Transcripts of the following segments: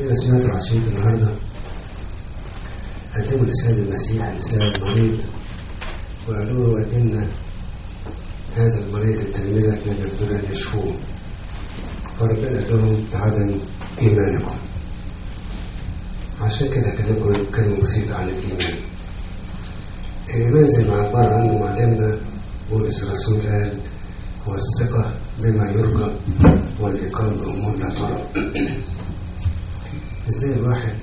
كده سمعت عشية النهاردة قدموا لسيد المسيح إنسان مريض وقالوا له قدمنا هذا المريض لتلميذك من يقدرون أن يشفوه فربنا قال لهم بعدم إيمانكم عشان كده كلمكم كلمة بسيطة عن الإيمان الإيمان زي ما عبر عنه معلمنا بولس الرسول قال هو الثقة بما يرجى والإيقان بأمور لا ترى ازاي الواحد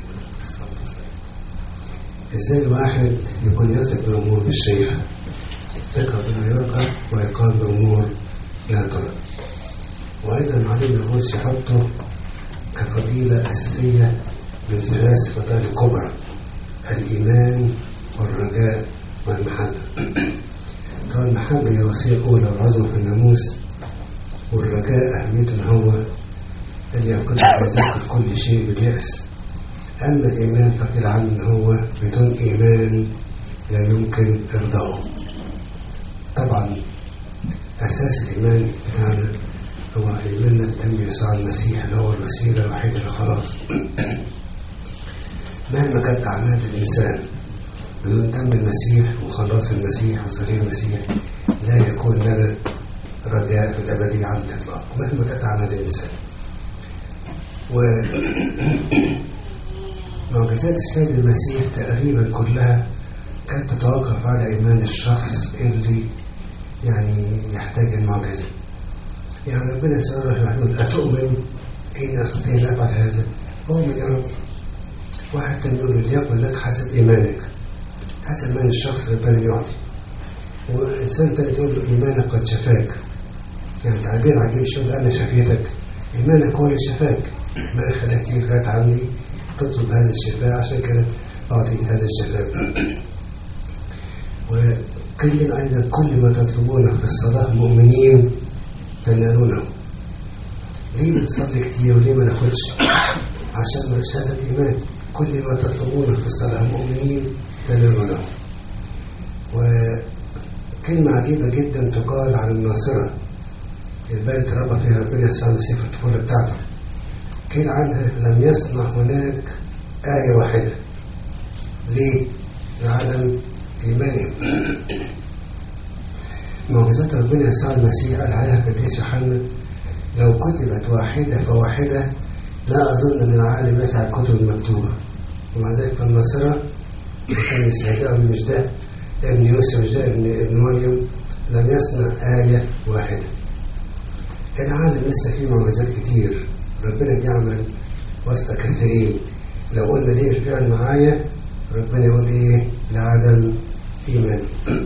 ازاي الواحد يكون يثق بأمور مش شايفها ثقة بما يرجى وإيقان بأمور لا ترى وأيضا معلم الغوث يحطه كفضيلة أساسية من ثلاث فضائل كبرى الإيمان والرجاء والمحبة طبعا المحبة هي وصية أولى وعظمة في الناموس والرجاء أهميته إن هو اللي يقول يذكر كل شيء باليأس أما الإيمان فقيل عنه إن هو بدون إيمان لا يمكن إرضائه طبعا أساس الإيمان بتاعنا هو إيماننا بدم يسوع المسيح اللي هو الوسيلة الوحيدة للخلاص مهما كانت أعمال الإنسان بدون دم المسيح وخلاص المسيح وصليب المسيح لا يكون لنا رجاء في الأبدية على الإطلاق مهما كانت أعمال الإنسان و معجزات السيد المسيح تقريبا كلها كانت تتوقف على إيمان الشخص اللي يعني يحتاج المعجزة يعني ربنا سبحانه وتعالى أتؤمن إن أستطيع أن أفعل هذا أؤمن يا رب واحد تاني يقول ليكن لك حسب إيمانك حسب إيمان الشخص ربنا يعطي وإنسان تاني تقول له إيمانك قد شفاك يعني تعبير عجيب شوف أنا شفيتك إيمانك هو اللي شفاك ما خلاك تيجي فات عني تطلب هذا الشفاء عشان كده أعطيك هذا الشفاء وكلم أيضا كل ما تطلبونه في الصلاة مؤمنين تنالونه ليه بنصلي كتير وليه ما ناخدش عشان مش هذا الإيمان كل ما تطلبونه في الصلاة مؤمنين تنالونه وكلمة عجيبة جدا تقال عن الناصرة البلد ربى فيها ربنا يسوع المسيح في الطفولة بتاعته قيل عنها لم يصنع هناك آية واحدة ليه؟ لعدم إيمانهم معجزات ربنا يسوع المسيح قال عليها قديس يوحنا لو كتبت واحدة فواحدة لا أظن أن العالم يسعى الكتب المكتوبة ومع ذلك فالناصرة كان يستهزئوا مش ده ابن يوسف مش ده ابن, ابن مريم لم يصنع آية واحدة العالم لسه فيه معجزات كتير ربنا بيعمل وسط كثيرين لو قلنا ليه الفعل معايا ربنا يقول ايه لعدم ايمان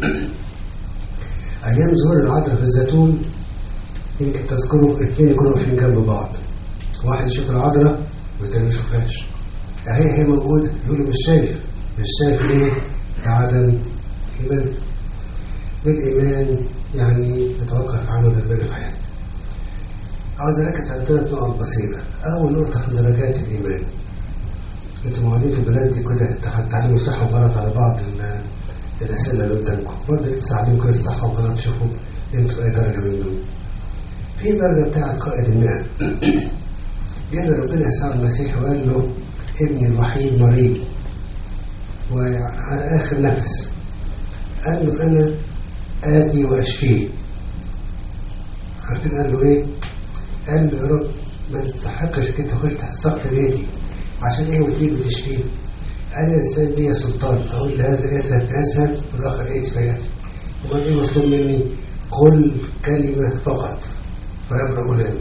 ايام ظهور العذراء في الزيتون يمكن تذكروا الاثنين يكونوا في جنب بعض واحد يشوف العذراء والتاني ما يشوفهاش اهي هي موجوده يقولوا مش شايف مش شايف ليه لعدم ايمان بالايمان يعني يتوقف عمل ربنا في حياتنا عاوز اركز على ثلاث نقط بسيطه اول نقطه من درجات الايمان انتوا موجودين في البلد دي كده تعلموا صح وغلط على بعض الاسئله اللي قدامكم برضه تساعدين كده الصح وغلط تشوفوا انتوا في اي درجه منهم في درجه بتاعت قائد المئة جاء ربنا يسوع المسيح وقال له ابني الوحيد مريض وعلى اخر نفس قال له انا اتي واشفيه عارفين قال له ايه قال له يا رب ما تستحقش كده تخش تحت سقف بيتي عشان ايه وتيجي وتشفيه انا انسان ليا سلطان اقول لهذا اذهب اذهب والاخر ايه فياتي امال ايه مطلوب مني قل كلمه فقط فيبقى غلام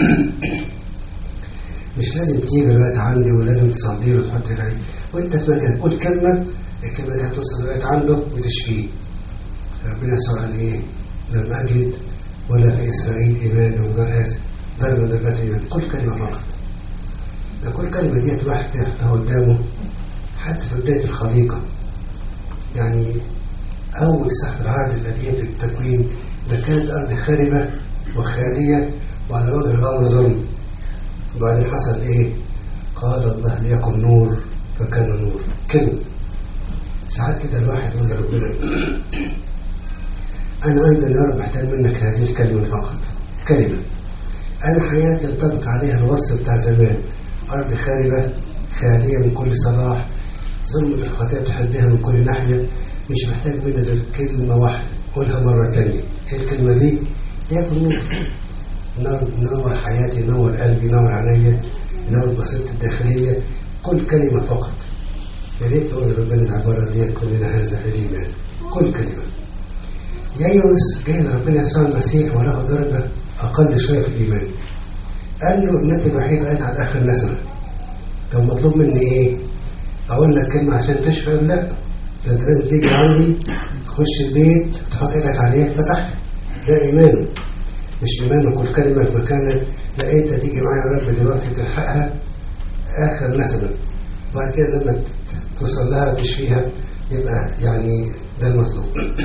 مش لازم تيجي الوقت عندي ولازم تصلي له وتحط العين وانت في مكان قول كلمه الكلمه دي هتوصل لغايه عنده وتشفيه ربنا سؤال ايه لم اجد ولا في اسرائيل ايمان من غير هذا بل من درجات الايمان كل كلمه فقط ده كل كلمه دي الواحد يحطها قدامه حتى في بدايه الخليقه يعني اول سحب العهد القديم في التكوين ده كانت ارض خاربه وخاليه وعلى وجه الامر ظلم وبعدين حصل ايه قال الله ليكن نور فكان نور كلمه ساعات كده الواحد يقول لربنا أنا أيضا يا رب محتاج منك هذه الكلمة فقط كلمة أنا حياتي ينطبق عليها الوصف بتاع زمان أرض خاربة خالية من كل صلاح ظلمة الخطيئة تحدها من كل ناحية مش محتاج منها غير كلمة واحدة قولها مرة تانية ايه الكلمة دي؟ ياكل نور نور نور حياتي نور قلبي نور عينيا نور بصيرتي الداخلية كل كلمة فقط يا ريت تقول ربنا العبارة دي كلنا هذا في الإيمان كل كلمة يايوس جاي لربنا يسوع المسيح وله درجة أقل شوية في الإيمان قال له ابنتي الوحيدة قالت على آخر نسمة طب مطلوب مني إيه؟ أقول لك كلمة عشان تشفى لا ده أنت لازم تيجي عندي تخش البيت تحط إيدك عليه فتحت ده إيمانه مش إيمانه كل كلمة في مكانها لا أنت تيجي معايا يا رب دلوقتي تلحقها آخر نسمة بعد كده لما توصل لها وتشفيها يبقى يعني ده المطلوب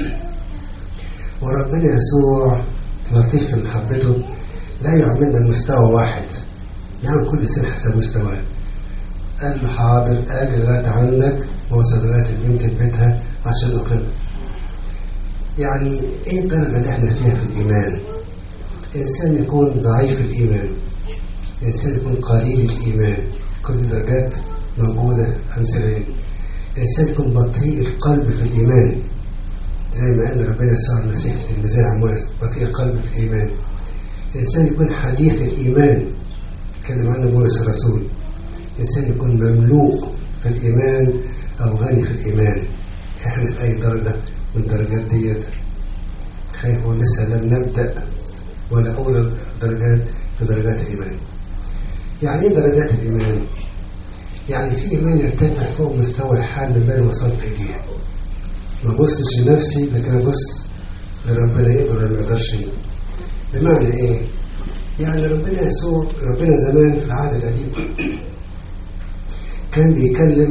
وربنا يسوع لطيف في محبته لا يعملنا المستوى واحد يعمل كل سنة حسب مستواه قال له حاضر اجي لغايه عندك واوصل لغايه البنت بيتها عشان اقيم يعني ايه الدرجه اللي احنا فيها في الايمان انسان يكون ضعيف الايمان انسان يكون قليل الايمان كل درجات موجوده امثله انسان يكون بطيء القلب في الايمان زي ما قال ربنا يسوع المسيح في المزاع عمواس بطيء القلب في الإيمان إنسان يكون حديث الإيمان كلم عنه بولس الرسول إنسان يكون مملوء في الإيمان أو غني في الإيمان إحنا في أي درجة من الدرجات ديت خايف ولسه لم نبدأ ولا أولى درجات في درجات الإيمان يعني إيه درجات الإيمان؟ يعني في إيمان يرتفع فوق مستوى الحال اللي أنا وصلت إليه ما بصش لنفسي لكن ابص لربنا يقدر ولا ما يقدرش بمعنى ايه؟ يعني ربنا يسوع ربنا زمان في العهد القديم كان بيكلم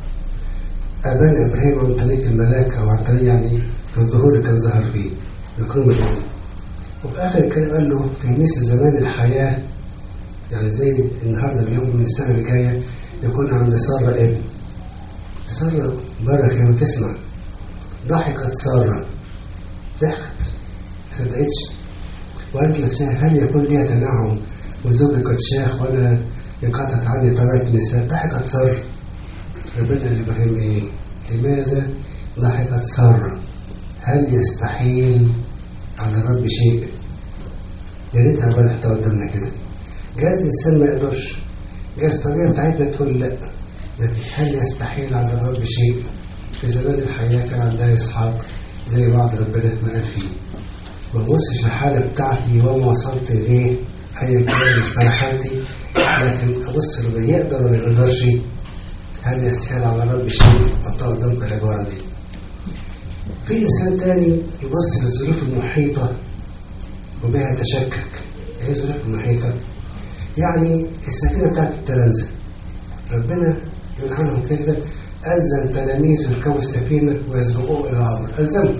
ابانا ابراهيم عن طريق الملاك او عن طريق يعني الظهور اللي كان ظهر فيه الكون الأول وفي اخر الكلام قال له في مثل زمان الحياه يعني زي النهارده اليوم من السنه اللي جايه يكون عند ساره ابن ساره بره كانت تسمع ضحكت سارة ضحكت ما صدقتش وقالت لنفسها هل يكون لي تنعم وزوجي قد شاخ وانا انقطعت عني طبيعة النساء ضحكت سارة ربنا لابراهيم ايه؟ لماذا ضحكت سارة؟ هل يستحيل على الرب شيء؟ يا ريتها بقى قدامنا كده جاز الانسان ما يقدرش جاز الطبيعه بتاعتنا تقول لا لكن هل يستحيل على الرب شيء؟ في زمان الحياة كان عندها إسحاق زي بعض ربنا ما قال فيه ما ببصش الحالة بتاعتي وما وصلت إليه أيا كان مصطلحاتي لكن أبص اللي يقدر ولا ما يقدرش هل يستحيل على الرب شيء أحطها قدامك العبارة دي في إنسان تاني يبص للظروف المحيطة وبها يتشكك إيه الظروف المحيطة؟ يعني السفينة بتاعت التلامذة ربنا يقول عنهم كده ألزم تلاميذه يركبوا السفينة ويسبقوه إلى العبر ألزموا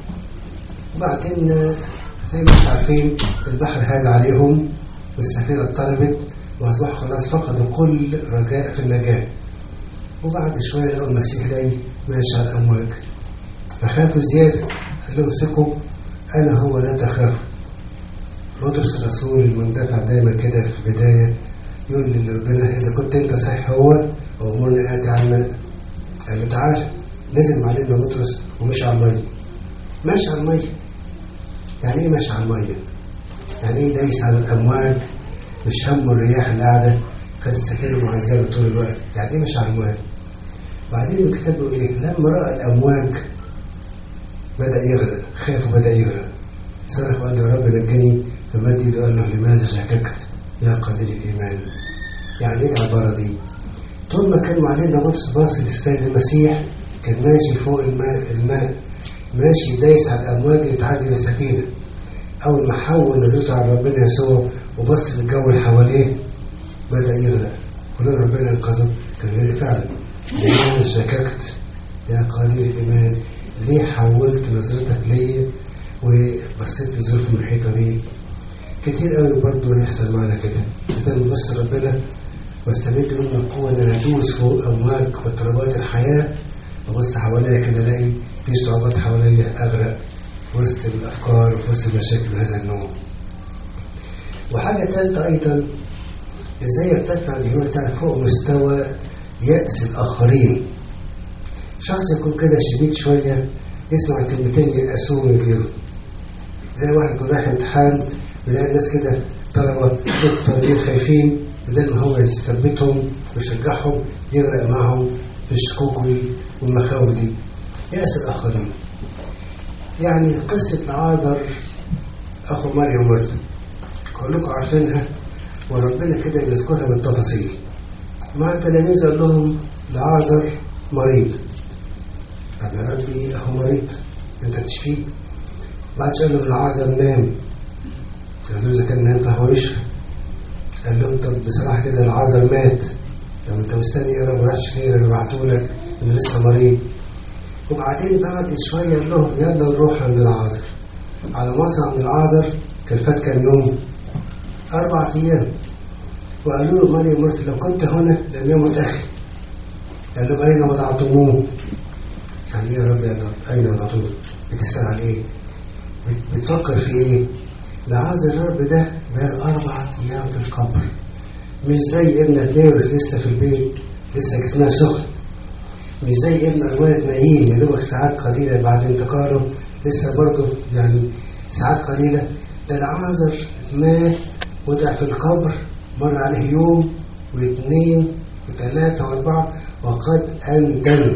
وبعدين زي ما انتم عارفين البحر هاج عليهم والسفينة اضطربت وأصبحوا خلاص فقدوا كل رجاء في النجاة وبعد شوية لقوا المسيح جاي ماشي على الأمواج فخافوا زيادة قال لهم ثقوا أنا هو لا تخافوا بطرس الرسول المندفع دايما كده في البداية يقول لربنا إذا كنت أنت صحيح هو وأمرني آتي على الماء قال له تعالى نزل معلمنا بطرس ومشي على المية ماشي على المية يعني ايه ماشي على المية؟ يعني ايه دايس على الأمواج مش هم الرياح اللي قاعدة كانت السفينة معذبة طول الوقت يعني ايه ماشي على المية؟ وبعدين الكتاب بيقول ايه؟ لما رأى الأمواج بدأ يغرق خاف وبدأ يغرق صرخ وقال له يا رب نجني فمد ايده قال له لماذا شككت يا قليل الإيمان يعني ايه العبارة دي؟ طول ما كان معلمنا بطرس باص للسيد المسيح كان ماشي فوق الماء الماء ماشي دايس على الامواج اللي بتعذب السفينه اول ما حول نظرته على ربنا يسوع وبص للجو اللي حواليه بدا يغرق ولولا ربنا انقذه كان غير فعلا ليه شككت يا قليل الايمان ليه حولت نظرتك ليا وبصيت لظروف المحيطه بيه كتير قوي برضه يحصل معنا كده كده نبص لربنا واستمد منه القوة إن أنا أدوس فوق أمواج واضطرابات الحياة وبص حواليا كده ألاقي في صعوبات حواليا أغرق في وسط الأفكار وفي وسط المشاكل من هذا النوع. وحاجة ثالثة أيضا ازاي يرتفع الايمان بتاعك فوق مستوى يأس الآخرين شخص يكون كده شديد شوية يسمع كلمتين يأسوه من غيره زي واحد يكون رايح امتحان يلاقي الناس كده طلبة الطالبين خايفين بدل ما هو يثبتهم ويشجعهم يغرق معهم في الشكوك والمخاوف دي يأس الآخرين يعني قصة العاذر أخو مريم مرثا كلكم عارفينها وربنا كده بيذكرها بالتفاصيل مع التلاميذ قال لهم العازر مريض قال يا ربي هو مريض انت تشفيه بعد قال له العازر نام قالوا اذا كان نام فهو يشفى قال لهم طب بصراحه كده العازر مات طب انت مستني يا رب ما راحش خير انا بعتهولك انه لسه مريض وبعدين بعد شويه قال لهم يلا نروح عند العازر على مصر عند العازر كان فات كام يوم اربع ايام وقالوا له مريم مرسل لو كنت هنا لم يمت أخي قال له أين وضعتموه يعني يا رب يا رب أين وضعتموه بتسأل عن إيه بتفكر في إيه لعاز الرب ده بقى أربع أيام في القبر مش زي ابن تيرس لسه في البيت لسه جسمها سخن مش زي ابن الوالد نايم يا دوبك ساعات قليلة بعد انتقاله لسه برضه يعني ساعات قليلة ده العازر مات وضع في القبر مر عليه يوم واثنين وثلاثة وأربعة وقد أندم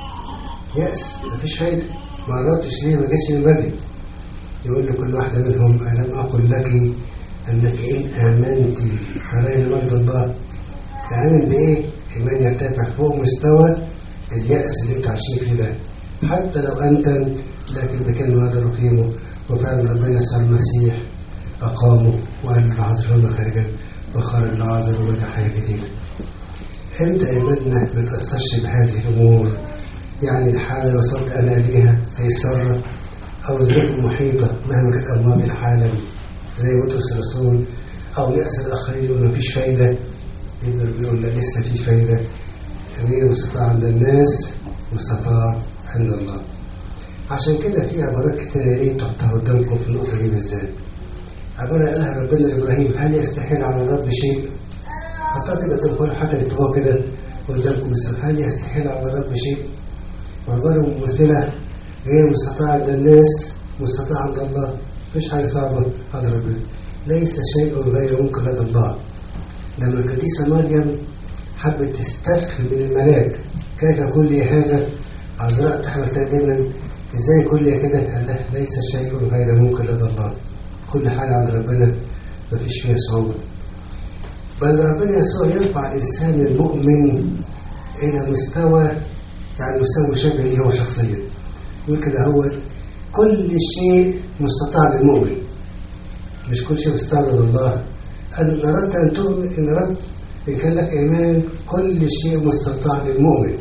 يأس مفيش فايدة ما قربتش ليه ما جاتش من بدري يقول لكل واحدة منهم ألم أقل لك أنك إن آمنت علينا مرض الله تآمن بإيه؟ إيمان يرتفع فوق مستوى اليأس اللي أنتوا عايشين فيه ده حتى لو أنت لكن بكلمة هذا نقيمه وفعلا ربنا يسوع المسيح أقامه وأن العذر خارجا وخرج العازر وبدأ حياة جديدة امتى إيماننا ما تأثرش بهذه الأمور يعني الحالة اللي وصلت أنا ليها زي سارة أو الظروف المحيطة مهما كانت أموال العالم زي بطرس الرسول أو يأس الآخرين يقول مفيش فايدة يقدر بيقول لا لسه في فايدة غير مستطاع عند الناس مستطاع عند الله عشان كده في عبارات كتير يا ريت تحطها قدامكم في النقطة دي بالذات عبارة قالها ربنا لإبراهيم هل يستحيل على الرب شيء؟ حطها كده تقول حتى تكتبوها كده قدامكم مثال هل يستحيل على الرب شيء؟ وعبارة ممثلة غير مستطاع عند الناس مستطاع عند الله مفيش حاجة صعبة عند ربنا ليس شيء غير ممكن لدى الله لما القديسة مريم حبت تستفهم من الملاك كيف يكون لي هذا عذراء تحمل دائما ازاي يكون لي كده قال لها ليس شيء غير ممكن لدى الله كل حاجة عند ربنا مفيش فيها صعوبة بل ربنا يسوع يرفع الإنسان المؤمن إلى مستوى يعني مستوى مشابه ليه هو شخصيا يقول كده هو كل شيء مستطاع للمؤمن مش كل شيء مستطاع لله أن أردت أن تؤمن إن أردت إن كان لك إيمان كل شيء مستطاع للمؤمن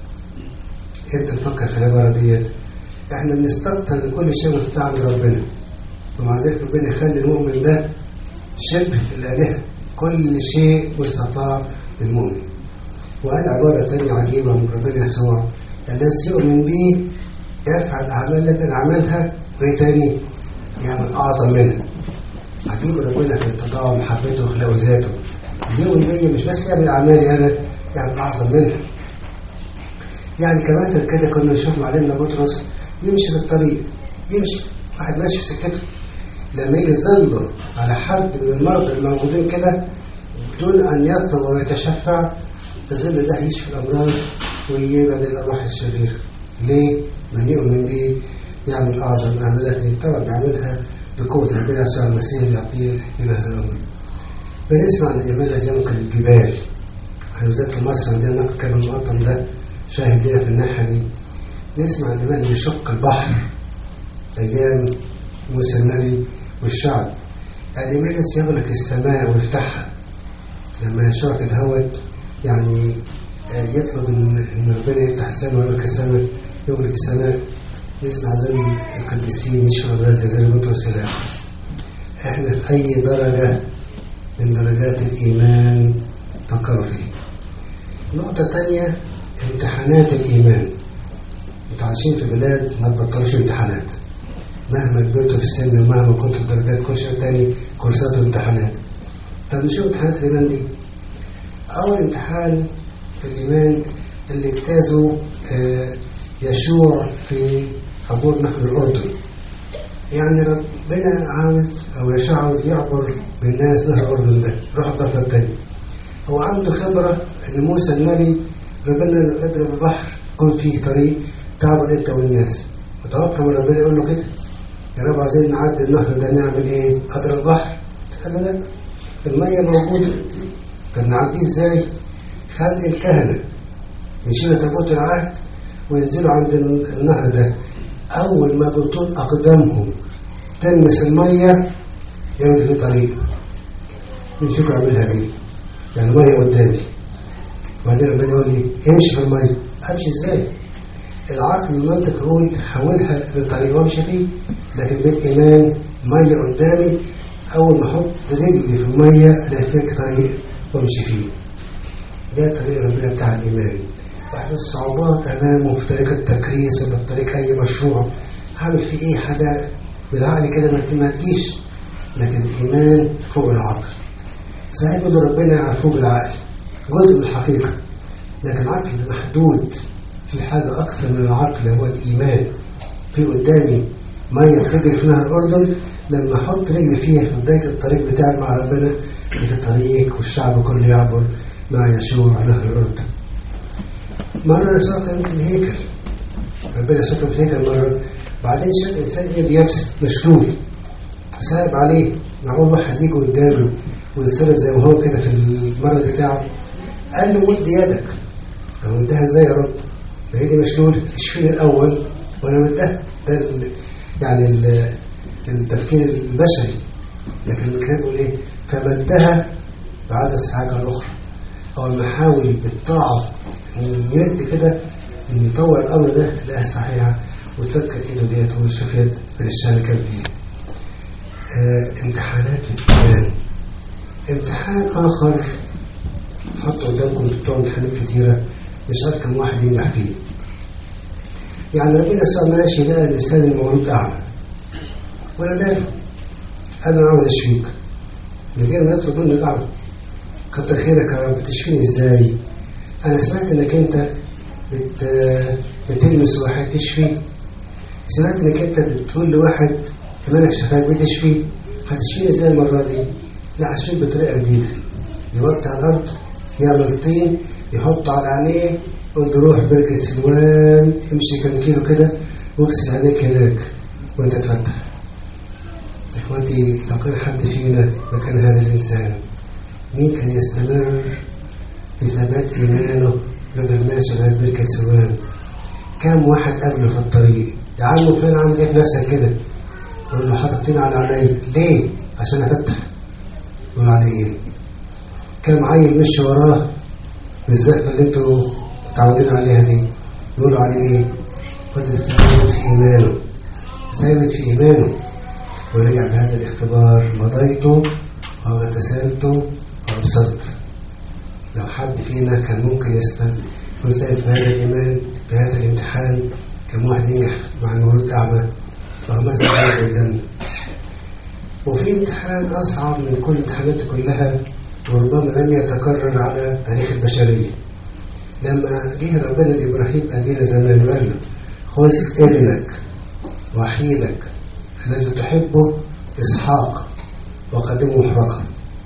أنت تفكر في العبارة ديت إحنا بنستكتر إن كل شيء مستطاع لربنا ومع ذلك ربنا يخلي المؤمن ده شبه الآلهة كل شيء مستطاع للمؤمن وقال عبارة تانية عجيبة من ربنا يسوع الذي يؤمن به يفعل الأعمال التي عملها وهي تاني يعمل أعظم منها عجيب ربنا في التضاع ومحبته وخلاق ذاته اليوم بيه مش بس يعمل أعمالي أنا يعمل أعظم منها يعني كمان كده كنا نشوف معلمنا بطرس يمشي في الطريق يمشي واحد ماشي في سكته لما يجي ظله على حد من المرضى الموجودين كده بدون أن يطلب ويتشفع الظل ده يشفي الأمراض ويبعد الأرواح الشريرة ليه؟ من يؤمن به يعمل أعظم الأعمال التي طبعا بيعملها بقوة ربنا يسوع المسيح يعطيه إلى هذا الأمر. بنسمع عن الإيمان الذي ينقل الجبال. احنا بالذات في مصر عندنا نقل كان المقطم ده شاهدين في الناحية دي. نسمع عن الإيمان اللي يشق البحر أيام موسى النبي والشعب. الإيمان الذي يغلق السماء ويفتحها. لما يشوع كده هوت يعني يطلب ان ربنا يفتح السماء ويغلق السماء يغلق السماء نسمع زي القديسين يشفى زي زي بطرس كده احنا في اي درجة من درجات الايمان فكروا فيه نقطة تانية امتحانات الايمان انتوا عايشين في بلاد ما تبطلوش امتحانات مهما كبرتوا في السن ومهما كنتوا في درجات كل شيء تاني كورسات وامتحانات طب نشوف امتحانات الايمان دي أول امتحان في الإيمان اللي اجتازه آه، يشوع في عبور نهر الأردن يعني ربنا عاوز أو يشوع عاوز يعبر بالناس نهر الأردن ده يروح الضفة التانية هو عنده خبرة إن موسى النبي ربنا قدر البحر يكون فيه طريق تعبر أنت والناس متوقع من ربنا يقول له كده يا رب عايزين نعدي النهر ده نعمل إيه؟ قدر البحر قال له لا المية موجودة طب نعديه إزاي؟ خلي الكهنة يشيلوا تابوت العهد وينزلوا عند النهر ده أول ما بطول أقدامهم تلمس المية يمشي في طريق يمشيكوا يعملها دي يعني المية قدامي وبعدين ربنا يقول لي امشي في المية امشي ازاي؟ العقل المنطق يقول حولها لطريق وامشي فيه لكن بالايمان مية قدامي اول ما احط رجلي في المية الاقي فيك طريق وامشي فيه ده طريق ربنا بتاع الايمان بعد الصعوبات امامه في طريق التكريس ولا في طريق اي مشروع هعمل فيه ايه حاجه بالعقل كده ما ما تجيش لكن الايمان فوق العقل ساعات يقول ربنا يعرفوه بالعقل جزء من الحقيقه لكن عقل محدود في حاجه اكثر من العقل هو الايمان في قدامي ميه بتجري في نهر الاردن لما احط رجلي فيها في بدايه الطريق بتاعي مع ربنا في الطريق والشعب كله يعبر مع يشوع نهر الاردن مرة يسوع كان في الهيكل ربنا يسوع كان في الهيكل مرة بعدين شاف إنسان إيد يابس مشلول صعب عليه معقول واحد يجي قدامه ويتصرف زي ما هو كده في المرض بتاعه قال له مد يدك طب مدها ازاي يا رب؟ ما ايدي مشلول اشفيني الأول وأنا مدها ده ال يعني ال التفكير البشري لكن الكتاب بيقول ايه؟ فمدها بعد حاجة أخرى أول ما حاول بالطاعة يد كده إن يطور الأمر ده لقاها صحيحة وتفكر إيده ديت ويشوف يد من الشهر كان فيه. آه امتحانات الإيمان امتحان آخر حط قدامكم بتوع امتحانات كتيرة مش عارف كم واحد ينجح فيه. يعني ربنا يسوع ماشي لقى الإنسان المولود أعمى ولا داري أنا عاوز أشفيك من غير ما يطلب منه الأعمى كتر خيرك يا رب تشفيني ازاي انا سمعت انك انت بت... بتلمس واحد تشفي سمعت انك انت بتقول لواحد كمان شفاك بتشفي هتشفيني ازاي المره دي لا هشفيك بطريقه جديده يوطي على الارض يعمل طين يحط على عينيه يقول له روح بركه سلوان امشي كم كيلو كده واغسل عينيك هناك وانت تفتح اخواتي لو كان حد فينا مكان هذا الانسان مين كان يستمر في ثبات إيمانه لما ماشي لغاية بركة سوان كم واحد قبله في الطريق يا عم فين عامل ايه في نفسك كده يقول له حاطط طين على عيني ليه عشان افتح يقول عليه ايه كم عيل مشي وراه بالزقفة اللي انتوا متعودين عليها دي يقولوا عليه ايه فضل ثابت في ايمانه ثابت في ايمانه ورجع بهذا الاختبار مضيته واغتسلت وأبصرت لو حد فينا كان ممكن يسأل في هذا الإيمان في هذا الامتحان كم واحد ينجح مع المولود أعمى ومثل عليه قدامنا وفي امتحان أصعب من كل الامتحانات كلها وربما لم يتكرر على تاريخ البشرية لما جه ربنا لإبراهيم أبينا زمان وقال له خذ ابنك وحيدك الذي تحبه إسحاق وقدمه محرقا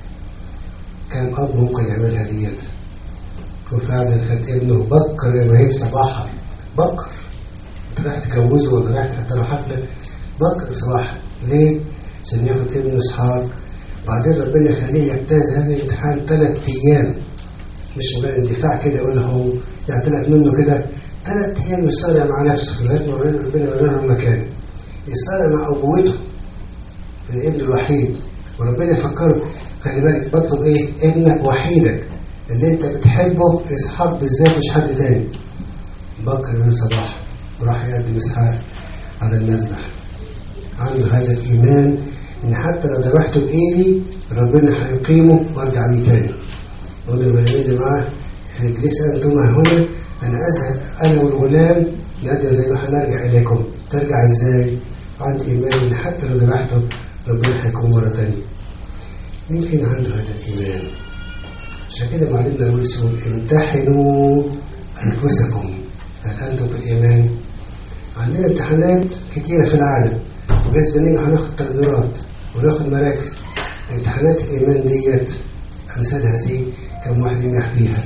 كان أب ممكن يعملها ديت وفعلا خد ابنه بكر إبراهيم صباحا بكر أنت رايح تجوزه ولا رايح تحضر حفلة بكر صباحا ليه؟ عشان ياخد ابنه إسحاق بعدين ربنا يخليه يجتاز هذا الامتحان ثلاث أيام مش مجرد اندفاع كده يقول له يعتلك منه كده ثلاث أيام يصارع مع نفسه لغاية ما ربنا يوري له المكان يصارع مع أبوته الابن الوحيد وربنا يفكره خلي بالك بطلب ايه ابنك وحيدك اللي انت بتحبه اسحاق بالذات مش حد تاني بكر بن صباح وراح يقدم اسحاق على المذبح عنده هذا الايمان ان حتى لو ذبحته بايدي ربنا هيقيمه وارجع بيه تاني يقول للولدين اللي معاه اجلس انتما هنا انا اذهب انا والغلام نادي زي ما هنرجع اليكم ترجع ازاي؟ عندي ايمان ان حتى لو ذبحته ربنا هيكون مرة تانية مين فينا عنده هذا الإيمان عشان كده معلمنا بولس يقول امتحنوا أنفسكم هل أنتم في الإيمان عندنا امتحانات كتيرة في العالم وجايز مننا هناخد تقديرات وناخد مراكز امتحانات الإيمان ديت أمثالها زي كم واحد ينجح فيها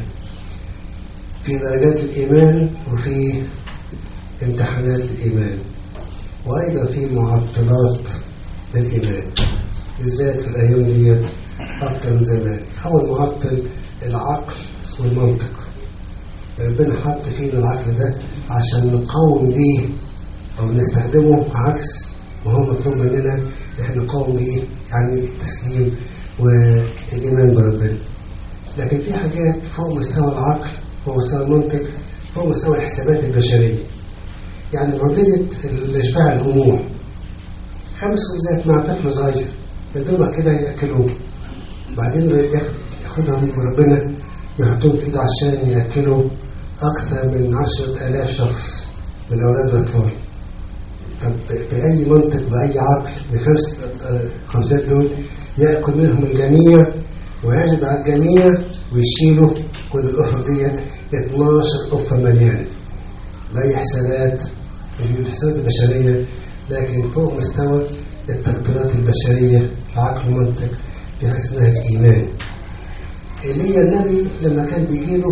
في درجات الإيمان وفي امتحانات الإيمان وأيضا في معطلات للإيمان بالذات في الأيام ديت أكثر من زمان أول معطل العقل والمنطق ربنا حط فينا العقل ده عشان نقاوم بيه أو نستخدمه عكس ما هو مطلوب مننا إحنا نقاوم بيه يعني التسليم والإيمان بربنا لكن في حاجات فوق مستوى العقل فوق مستوى المنطق فوق مستوى الحسابات البشرية يعني معجزة الإشباع الجموع خمس وزات مع طفل صغير يدوبك كده يأكلوه بعدين ياخدهم ربنا يحطوهم في ايده عشان يأكلوا أكثر من عشرة آلاف شخص من الأولاد والأطفال طب بأي منطق بأي عقل بخمس خمسات دول يأكل منهم الجميع ويجب على الجميع ويشيلوا كل الأفر ديت 12 أفة مليانة بأي حسابات مش بالحسابات البشرية لكن فوق مستوى التقديرات البشرية العقل والمنطق في حاجة اسمها الإيمان إيليا النبي لما كان بيجيله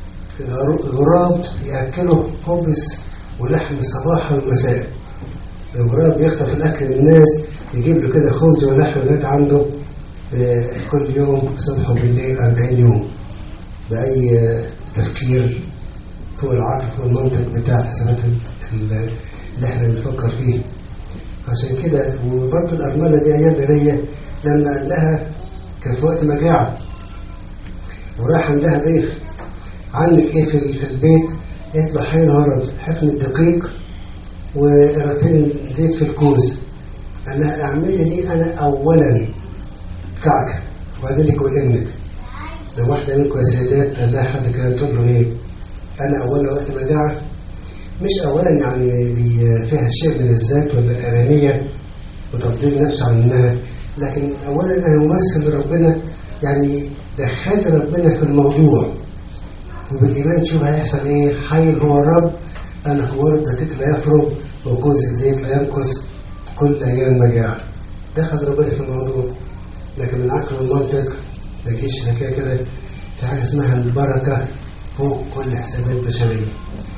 غراب يأكله خبز ولحم صباحا ومساء الغراب يخطف الأكل من الناس يجيب له كده خبز ولحم لغاية عنده كل يوم صبح وبالليل 40 يوم بأي تفكير فوق العقل والمنطق بتاع الحسابات اللي احنا بنفكر فيه عشان كده وبرضه الأرملة دي أيام ليا لما قال لها كان في وقت مجاعة وراح عندها ضيف عندك ايه في في البيت؟ قالت له حين هرب حفن الدقيق ورتين زيت في الكوز قال لها اعملي لي انا اولا كعكه وبعدين لك ولابنك لو واحده منكم يا سيدات قال لها حد كده تقول له ايه؟ انا اولا وقت مجاعه مش اولا يعني فيها شيء من الذات ولا الانانيه وتفضيل نفسه عنها لكن اولا انا ممثل لربنا يعني دخلت ربنا في الموضوع وبالايمان تشوف هيحصل ايه حي هو الرب انا هو الدقيق لا يفرغ وكوز الزيت لا ينقص كل ايام المجاعه دخل ربنا في الموضوع لكن العقل والمنطق ما يجيش حكايه كده في حاجه اسمها البركه فوق كل حسابات بشريه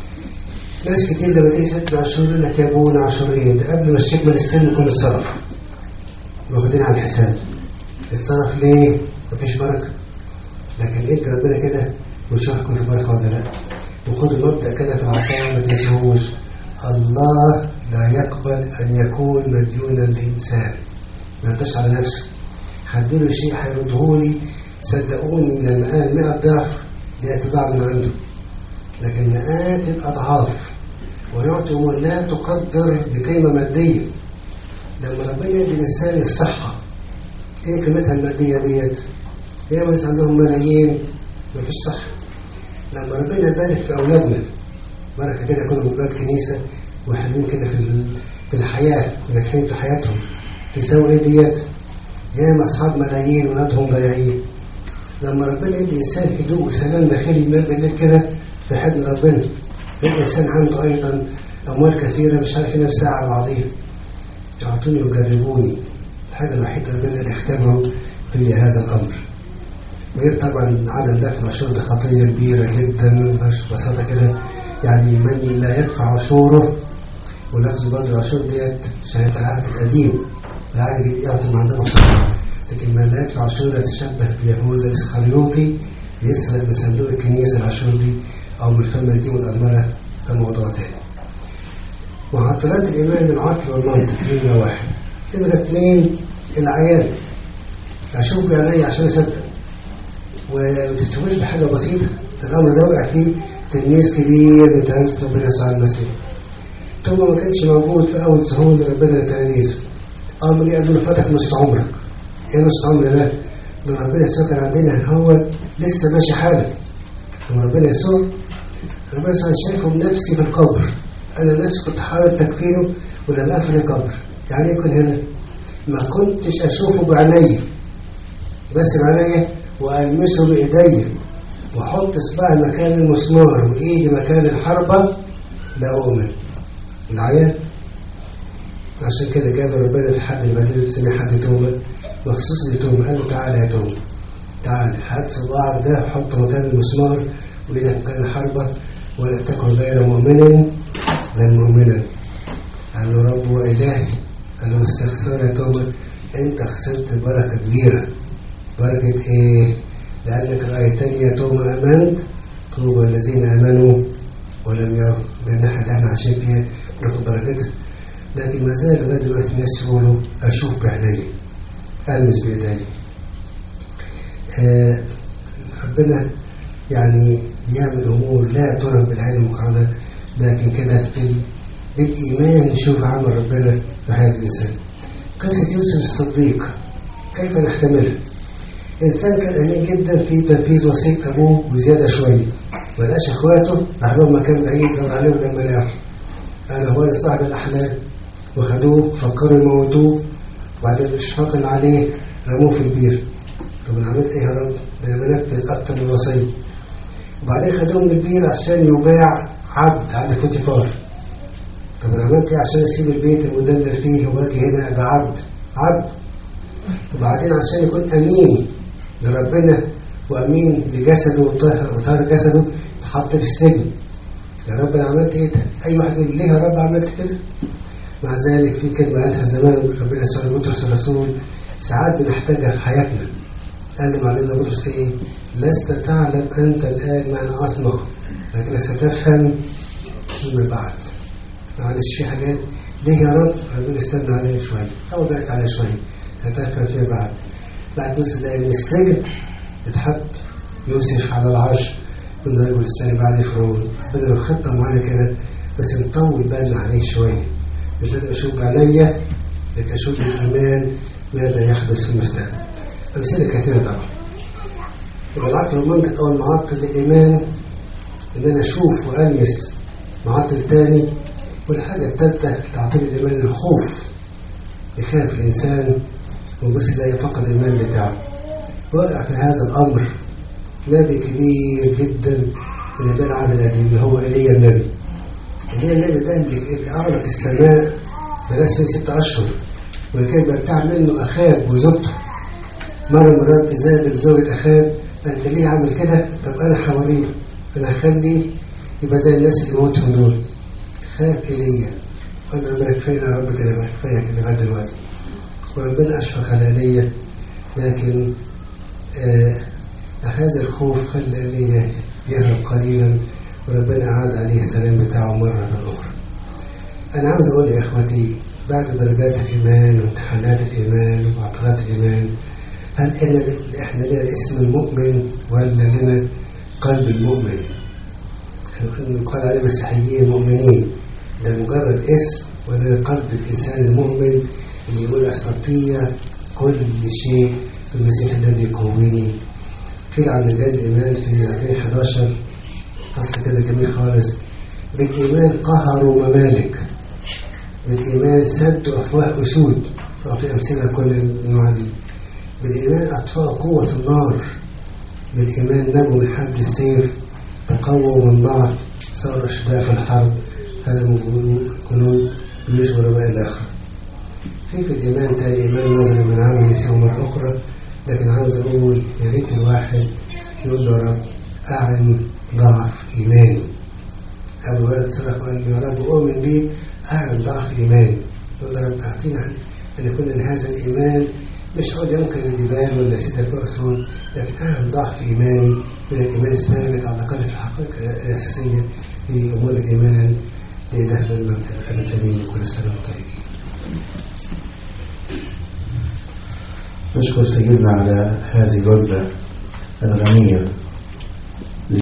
ناس كتير لما تيجي ست عشور يقول لك يا ابونا عشرين ده قبل ما الشيك من السن يكون اتصرف واخدين على الحساب اتصرف ليه؟ مفيش بركه لكن ادي ربنا كده وشوف يكون في بركه ولا لا وخد المبدا كده في العطاء ما تنسوش الله لا يقبل ان يكون مديونا للانسان ما يرضاش على نفسه هديله شيء هيردهولي صدقوني لما قال 100 ضعف ليتباع من عنده لكن مئات الأضعاف ويعطي أمور لا تقدر بقيمة مادية لما ربنا يدي الإنسان الصحة إيه قيمتها المادية ديت؟ هي ناس عندهم ملايين مفيش صحة لما ربنا يبارك في أولادنا بركة كده يكونوا أولاد كنيسة وحلوين كده في في الحياة وناجحين في حياتهم تساوي إيه ديت؟ ياما أصحاب ملايين ولادهم ضايعين لما ربنا يدي إنسان هدوء وسلام داخلي ينام بالليل كده في حضن ربنا الإنسان عنده أيضا أموال كثيرة مش عارف ينام ساعة على بعضيها يعطوني ويجربوني الحاجة الوحيدة ربنا اللي اختبره في هذا الأمر غير طبعا عدم دفع العشور ده خطية كبيرة جدا مش ببساطة كده يعني من لا يدفع عشوره ولفظ برضه العشور ديت شهادة العهد القديم العهد الجديد يعطي ما عندنا صحة لكن من لا يدفع عشوره يتشبه بيهوذا الإسخريوطي يسرق من صندوق الكنيسة العشور دي أو من الفم دي والأرملة ده موضوع تاني معطلات الإيمان العقل والمنطق نمرة واحد نمرة اثنين العيان أشوف بعيني عشان أصدق وتتوجد بحاجة بسيطة الأمر ده وقع فيه تلميذ كبير من تلاميذ ربنا يسوع المسيح ثم ما كانش موجود في أول ظهور ربنا لتلاميذه أمر ليه قالوا له فاتك نصف عمرك إيه نصف عمر ده؟ ده ربنا يسوع كان عندنا هو لسه ماشي حالك لما ربنا يسوع ربنا يسوع شايفه بنفسي في القبر أنا نفسي كنت حاول تكفيره ولم أقفل القبر يعني يكون هنا ما كنتش أشوفه بعيني بس بعيني وألمسه بإيدي وأحط إصبعي مكان المسمار وإيدي مكان الحربة لا أؤمن العيان عشان كده جاب ربنا لحد المدينة سمع حد توبة مخصوص لتوبة قال له تعالى يا توبة تعالى هات صباعك ده حطه مكان المسمار وإيدك مكان الحربة ولا تكن غير مؤمن بل مؤمنا قال له رب وإلهي قال له استخسر يا توبة أنت خسرت بركة كبيرة بركة إيه؟ لأنك رأيتني يا توبة آمنت طوبى الذين آمنوا ولم يروا لأن احنا اللي احنا عايشين فيها ناخد بركتها لكن ما زال لغاية دلوقتي الناس يقولوا أشوف بعيني ألمس بإيدي آه ربنا يعني يعمل أمور لا ترى بالعين المقعدة لكن كده في بالإيمان نشوف عمل ربنا في حياة الإنسان قصة يوسف الصديق كيف نحتملها؟ إنسان كان أمين جدا في تنفيذ وصية أبوه بزيادة شوية ما لقاش إخواته راح لهم مكان بعيد قال عليهم لما لقوا أنا هو صاحب الأحلام وخدوه فكروا يموتوه وبعدين إشفاقا عليه رموه في البير طب أنا عملت إيه يا رب؟ ده أنا بنفذ أكتر من الوصية وبعدين خدوه من البير عشان يباع عبد عند فوتيفار طب أنا عملت إيه عشان أسيب البيت المدلل فيه وأجي هنا أبقى عبد عبد وبعدين عشان يكون أمين لربنا وأمين لجسده وطهر وطهر جسده اتحط في السجن يا رب أنا عملت إيه ده؟ أي واحد يقول ليه يا رب عملت كده؟ مع ذلك في كلمة قالها زمان ربنا يسوع بطرس الرسول ساعات بنحتاجها في حياتنا قال لي معلمنا بطرس إيه؟ لست تعلم أنت الآن ما أنا أصنع لكن ستفهم فيما بعد معلش في حاجات ليه يا رب؟ ربنا استنى عليها شوية أو بالك عليها شوية هتفهم فيما بعد بعد نص دقايق من السجن اتحط يوسف على العرش كل رجل الثاني بعد فرعون بدل الخطة معانا كده بس نطول بالنا عليه شوية مش لازم أشوف بعينيا لكن أشوف بالإيمان ماذا يحدث في المستقبل أمثلة كثيرة طبعا يبقى العقل المنطق أو المعطل للإيمان إن أنا أشوف وألمس معطل تاني والحاجة الثالثة تعطيل الإيمان الخوف يخاف الإنسان وبس لا يفقد الإيمان بتاعه وقع في هذا الأمر نبي كبير جدا من النبي العهد القديم اللي هو ايليا النبي ايليا النبي ده اللي أغلق السماء بنفسه ست أشهر وكان بيرتاع منه أخاب وزوجته مرة مرات إيزابل زوجة أخاب أنت ليه عامل كده؟ طب أنا حواليه أنا هخليه يبقى زي الناس اللي موتهم دول خاف إيليا قال ربنا كفاية يا رب كده كفاية كده لغاية دلوقتي وربنا أشفق على إيليا لكن آه هذا الخوف خلى إيليا يهرب قليلا وربنا أعاد عليه السلام بتاعه مرة أخرى أنا عاوز أقول يا إخوتي بعد درجات الإيمان وامتحانات الإيمان وعطرات الإيمان هل إن إحنا لنا اسم المؤمن ولا لنا قلب المؤمن؟ يقال عليه مسيحيين مؤمنين ده مجرد اسم ولا قلب الإنسان المؤمن اللي يقول أستطيع كل شيء في المسيح الذي يقويني قيل عن الجهاز الإيمان في 2011 فصل كده جميل خالص بالإيمان قهروا ممالك بالإيمان سدوا أفواه أسود في أمثلة كل النوع دي بالإيمان أطفأوا قوة النار بالإيمان نجوا من حد السيف تقووا من ضعف صاروا أشداء في الحرب هذا جنود جيوش غرباء الآخرة في في الإيمان تاني إيمان نظري من عام يسير مرة أخرى لكن عاوز أقول يا ريت الواحد يقول له رب أعن ضعف إيماني أبو ولد صرخ وقال لي يا رب أؤمن بي أعن ضعف إيماني يقول له رب أعطينا أن يكون أن هذا الإيمان مش عود يمكن الجبال ولا ستة فأسود لكن أعن ضعف إيماني من الإيمان الثابت على الأقل في الحقيقة الأساسية في أمور الإيمان لدهل المنطقة التميم كل سنة وطيبين نشكر سيدنا على هذه الوجبة الغنية